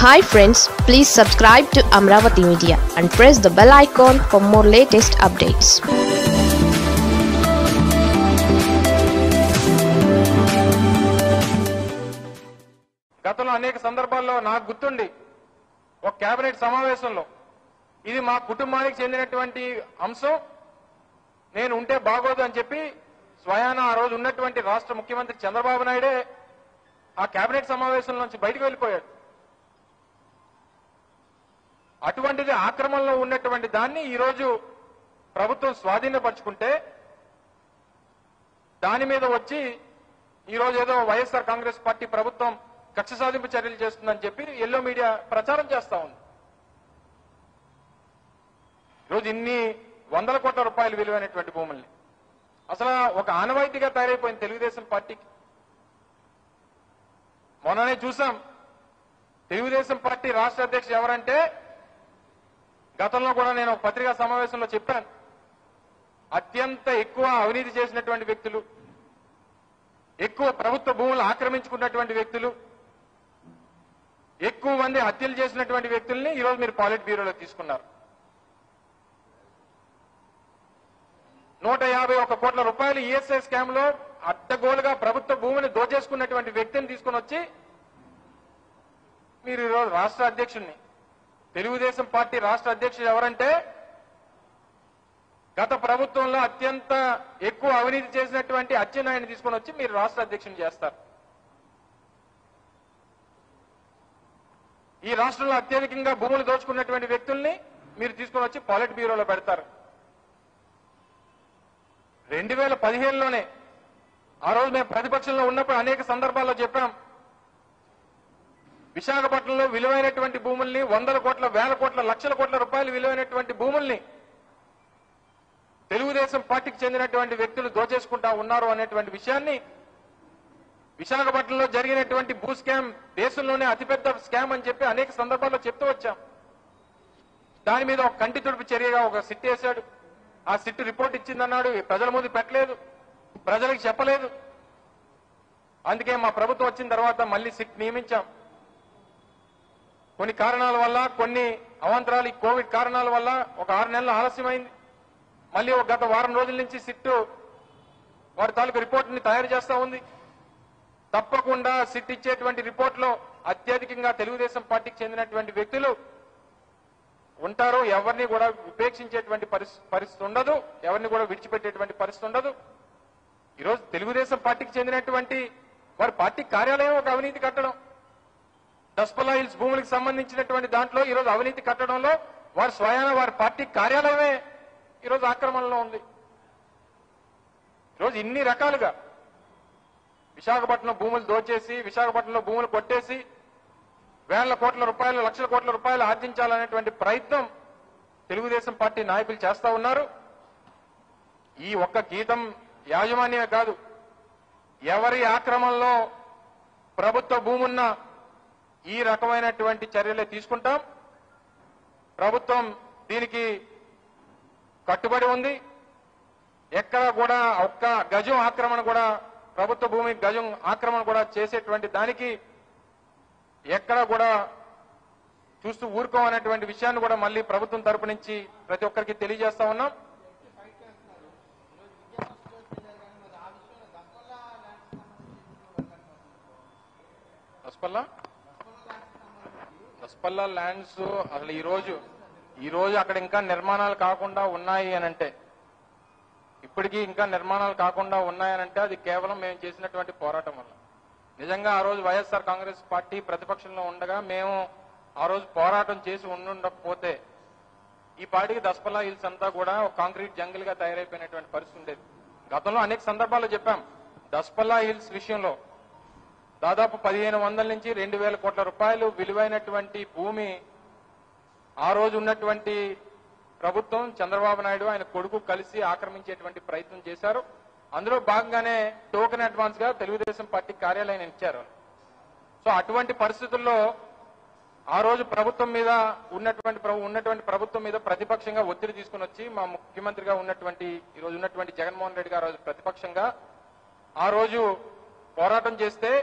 hi friends please subscribe to Amaravati media and press the bell icon for more latest updates గతంలో అనేక సందర్భాల్లో నాకు గుర్తుండి ఒక కేబినెట్ సమావేశంలో ఇది మా కుటుంబానికి చెందినటువంటి అంశం నేను ఉంటే బాగోదు అని చెప్పి స్వయాన ఆ రోజు ఉన్నటువంటి రాష్ట్ర ముఖ్యమంత్రి చంద్రబాబు నాయుడే ఆ కేబినెట్ సమావేశం నుంచి బయటకు వెళ్ళిపోయాడు అటువంటిది ఆక్రమణలో ఉన్నటువంటి దాన్ని ఈరోజు ప్రభుత్వం స్వాధీనపరుచుకుంటే దాని మీద వచ్చి ఈరోజు ఏదో వైఎస్ఆర్ కాంగ్రెస్ పార్టీ ప్రభుత్వం కక్ష సాధింపు చర్యలు చేస్తుందని చెప్పి ఎల్లో మీడియా ప్రచారం చేస్తా ఉంది ఈరోజు ఇన్ని వందల కోట్ల రూపాయలు విలువైనటువంటి భూముల్ని అసలు ఒక ఆనవాయితీగా తయారైపోయింది తెలుగుదేశం పార్టీకి మొన్ననే చూసాం తెలుగుదేశం పార్టీ రాష్ట్ర అధ్యక్షుడు ఎవరంటే గతంలో కూడా నేను ఒక పత్రికా సమావేశంలో చెప్పాను అత్యంత ఎక్కువ అవినీతి చేసినటువంటి వ్యక్తులు ఎక్కువ ప్రభుత్వ భూములు ఆక్రమించుకున్నటువంటి వ్యక్తులు ఎక్కువ మంది హత్యలు చేసినటువంటి వ్యక్తుల్ని ఈరోజు మీరు పాలిట్ బ్యూరోలో తీసుకున్నారు నూట యాభై ఒక్క కోట్ల రూపాయలు ఈఎస్ఐ స్కామ్ లో అడ్డగోలుగా ప్రభుత్వ భూమిని దోచేసుకున్నటువంటి వ్యక్తిని తీసుకొని వచ్చి మీరు ఈరోజు రాష్ట్ర అధ్యక్షుడిని తెలుగుదేశం పార్టీ రాష్ట్ర అధ్యక్షుడు ఎవరంటే గత ప్రభుత్వంలో అత్యంత ఎక్కువ అవినీతి చేసినటువంటి అచ్చెన్నాయుని తీసుకొని వచ్చి మీరు రాష్ట్ర అధ్యక్షుని చేస్తారు ఈ రాష్ట్రంలో అత్యధికంగా భూములు దోచుకున్నటువంటి వ్యక్తుల్ని మీరు తీసుకొని వచ్చి పాలిట్ బ్యూరోలో పెడతారు రెండు వేల పదిహేనులోనే ఆ రోజు మేము ప్రతిపక్షంలో ఉన్నప్పుడు అనేక సందర్భాల్లో చెప్పాం విశాఖపట్నంలో విలువైనటువంటి భూముల్ని వందల కోట్ల వేల కోట్ల లక్షల కోట్ల రూపాయలు విలువైనటువంటి భూముల్ని తెలుగుదేశం పార్టీకి చెందినటువంటి వ్యక్తులు దోచేసుకుంటా ఉన్నారు అనేటువంటి విషయాన్ని విశాఖపట్నంలో జరిగినటువంటి భూ స్కామ్ దేశంలోనే అతిపెద్ద స్కామ్ అని చెప్పి అనేక సందర్భాల్లో చెప్తూ వచ్చాం దాని మీద ఒక కంటి తుడుపు చర్యగా ఒక సిట్ వేశాడు ఆ సిట్ రిపోర్ట్ ఇచ్చిందన్నాడు ప్రజల ముందు పెట్టలేదు ప్రజలకు చెప్పలేదు అందుకే మా ప్రభుత్వం వచ్చిన తర్వాత మళ్ళీ సిట్ నియమించాం కొన్ని కారణాల వల్ల కొన్ని అవాంతరాలు ఈ కోవిడ్ కారణాల వల్ల ఒక ఆరు నెలలు ఆలస్యమైంది మళ్ళీ ఒక గత వారం రోజుల నుంచి సిట్టు వారి తాలూకు రిపోర్ట్ని తయారు చేస్తా ఉంది తప్పకుండా సిట్ ఇచ్చేటువంటి రిపోర్ట్లో అత్యధికంగా తెలుగుదేశం పార్టీకి చెందినటువంటి వ్యక్తులు ఉంటారు ఎవరిని కూడా ఉపేక్షించేటువంటి పరిస్థితి పరిస్థితి ఉండదు ఎవరిని కూడా విడిచిపెట్టేటువంటి పరిస్థితి ఉండదు ఈరోజు తెలుగుదేశం పార్టీకి చెందినటువంటి వారి పార్టీ కార్యాలయం ఒక అవినీతి కట్టడం దస్పల్లా హిల్స్ భూములకు సంబంధించినటువంటి దాంట్లో ఈరోజు అవినీతి కట్టడంలో వారి స్వయాన వారి పార్టీ కార్యాలయమే ఈరోజు ఆక్రమణలో ఉంది ఈరోజు ఇన్ని రకాలుగా విశాఖపట్నం భూములు దోచేసి విశాఖపట్నంలో భూములు కొట్టేసి వేల కోట్ల రూపాయలు లక్షల కోట్ల రూపాయలు ఆర్జించాలనేటువంటి ప్రయత్నం తెలుగుదేశం పార్టీ నాయకులు చేస్తా ఉన్నారు ఈ ఒక్క గీతం యాజమాన్యమే కాదు ఎవరి ఆక్రమణలో ప్రభుత్వ భూమున్నా ఈ రకమైనటువంటి చర్యలే తీసుకుంటాం ప్రభుత్వం దీనికి కట్టుబడి ఉంది ఎక్కడ కూడా ఒక్క గజం ఆక్రమణ కూడా ప్రభుత్వ భూమి గజం ఆక్రమణ కూడా చేసేటువంటి దానికి ఎక్కడ కూడా చూస్తూ ఊరుకోమనేటువంటి విషయాన్ని కూడా మళ్ళీ ప్రభుత్వం తరపు నుంచి ప్రతి ఒక్కరికి తెలియజేస్తా ఉన్నాం దస్పల్లా దస్పల్లా ల్యాండ్స్ అసలు ఈ రోజు ఈ రోజు అక్కడ ఇంకా నిర్మాణాలు కాకుండా ఉన్నాయి అని అంటే ఇప్పటికీ ఇంకా నిర్మాణాలు కాకుండా ఉన్నాయనంటే అది కేవలం మేము చేసినటువంటి పోరాటం వల్ల నిజంగా ఆ రోజు వైఎస్ఆర్ కాంగ్రెస్ పార్టీ ప్రతిపక్షంలో ఉండగా మేము ఆ రోజు పోరాటం చేసి ఉండుండకపోతే ఈ పార్టీకి దస్పల్లా హిల్స్ అంతా కూడా ఒక కాంక్రీట్ జంగిల్ గా తయారైపోయినటువంటి పరిస్థితి ఉండేది గతంలో అనేక సందర్భాల్లో చెప్పాం దస్పల్లా హిల్స్ విషయంలో దాదాపు పదిహేను వందల నుంచి రెండు వేల కోట్ల రూపాయలు విలువైనటువంటి భూమి ఆ రోజు ఉన్నటువంటి ప్రభుత్వం చంద్రబాబు నాయుడు ఆయన కొడుకు కలిసి ఆక్రమించేటువంటి ప్రయత్నం చేశారు అందులో భాగంగానే టోకెన్ అడ్వాన్స్ గా తెలుగుదేశం పార్టీ కార్యాలయం ఇచ్చారు సో అటువంటి పరిస్థితుల్లో ఆ రోజు ప్రభుత్వం మీద ఉన్నటువంటి ప్రభు- ఉన్నటువంటి ప్రభుత్వం మీద ప్రతిపక్షంగా ఒత్తిడి తీసుకుని వచ్చి మా ముఖ్యమంత్రిగా ఉన్నటువంటి ఈ రోజు ఉన్నటువంటి జగన్మోహన్ రెడ్డి గారు ఆ రోజు ప్రతిపక్షంగా ఆ రోజు పోరాటం చేస్తే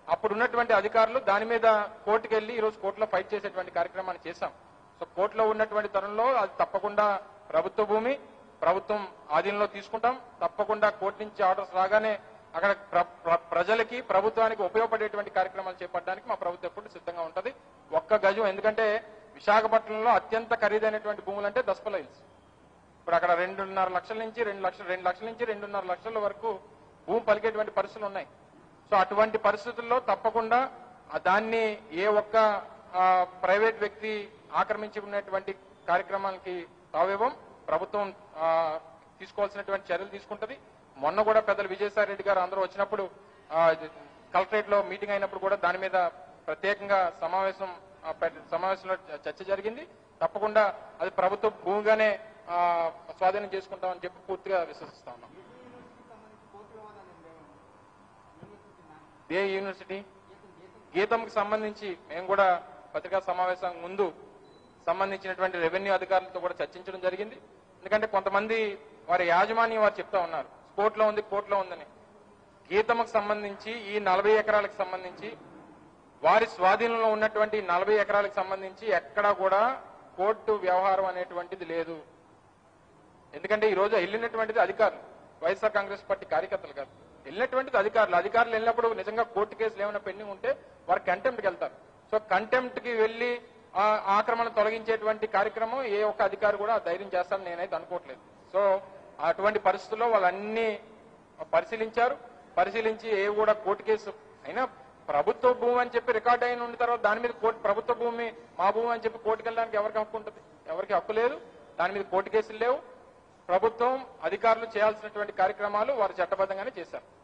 అప్పుడు ఉన్నటువంటి అధికారులు దాని మీద కోర్టుకు వెళ్ళి ఈరోజు కోర్టులో ఫైట్ చేసేటువంటి కార్యక్రమాన్ని చేశాం సో కోర్టులో ఉన్నటువంటి తరుణంలో అది తప్పకుండా ప్రభుత్వ భూమి ప్రభుత్వం ఆధీనంలో తీసుకుంటాం తప్పకుండా కోర్టు నుంచి ఆర్డర్స్ రాగానే అక్కడ ప్ర- ప్ర- ప్రజలకి ప్రభుత్వానికి ఉపయోగపడేటువంటి కార్యక్రమాలు చేపట్టడానికి మా ప్రభుత్వం ఎప్పుడు సిద్ధంగా ఉంటది ఒక్క గజం ఎందుకంటే విశాఖపట్నంలో అత్యంత ఖరీదైనటువంటి భూములు అంటే దస్పల హిల్స్ ఇప్పుడు అక్కడ రెండున్నర లక్షల నుంచి రెండు లక్షల రెండు లక్షల నుంచి రెండున్నర లక్షల వరకు భూమి పలికేటువంటి పరిస్థితులు ఉన్నాయి సో అటువంటి పరిస్థితుల్లో తప్పకుండా ఆ దాన్ని ఏ ఒక్క ఆ, ప్రైవేట్ వ్యక్తి ఆక్రమించి ఉన్నటువంటి కార్యక్రమానికి తావివ్వం ప్రభుత్వం ఆ, తీసుకోవాల్సినటువంటి చర్యలు తీసుకుంటది మొన్న కూడా పెద్దలు విజయసాయి రెడ్డి గారు అందరూ వచ్చినప్పుడు ఆ, కలెక్టరేట్ లో మీటింగ్ అయినప్పుడు కూడా దాని మీద ప్రత్యేకంగా సమావేశం ఆ, పెట్- సమావేశంలో చ- చర్చ జరిగింది తప్పకుండా అది ప్రభుత్వ భూమిగానే ఆ, స్వాధీనం చేసుకుంటామని చెప్పి పూర్తిగా విశ్వసిస్తా ఉన్నాం ఏ యూనివర్సిటీ గీతంకి సంబంధించి మేము కూడా పత్రికా సమావేశం ముందు సంబంధించినటువంటి రెవెన్యూ అధికారులతో కూడా చర్చించడం జరిగింది ఎందుకంటే కొంతమంది వారి యాజమాన్యం వారు చెప్తా ఉన్నారు కోర్టులో ఉంది కోర్టులో ఉందని గీతముకు సంబంధించి ఈ నలభై ఎకరాలకు సంబంధించి వారి స్వాధీనంలో ఉన్నటువంటి నలభై ఎకరాలకు సంబంధించి ఎక్కడా కూడా కోర్టు వ్యవహారం అనేటువంటిది లేదు ఎందుకంటే ఈ రోజు వెళ్ళినటువంటిది అధికారులు వైఎస్ఆర్ కాంగ్రెస్ పార్టీ కార్యకర్తలు కాదు వెళ్ళినటువంటిది అధికారులు అధికారులు వెళ్ళినప్పుడు నిజంగా కోర్టు కేసులు ఏమైనా పెండింగ్ ఉంటే వారు కంటెంప్ట్కి వెళ్తారు సో కంటెంప్ట్ కి వెళ్లి ఆ ఆక్రమణ తొలగించేటువంటి కార్యక్రమం ఏ ఒక్క అధికారి కూడా ధైర్యం చేస్తారని నేనైతే అనుకోవట్లేదు సో అటువంటి పరిస్థితుల్లో వాళ్ళన్నీ పరిశీలించారు పరిశీలించి ఏ కూడా కోర్టు కేసు అయినా ప్రభుత్వ భూమి అని చెప్పి రికార్డ్ అయిన ఉన్న తర్వాత దాని మీద కోర్టు ప్రభుత్వ భూమి మా భూమి అని చెప్పి కోర్టుకు వెళ్ళడానికి ఎవరికి హక్కు ఉంటుంది ఎవరికి హక్కు లేదు దాని మీద కోర్టు కేసులు లేవు ప్రభుత్వం అధికారులు చేయాల్సినటువంటి కార్యక్రమాలు వారు చట్టబద్ధంగానే చేశారు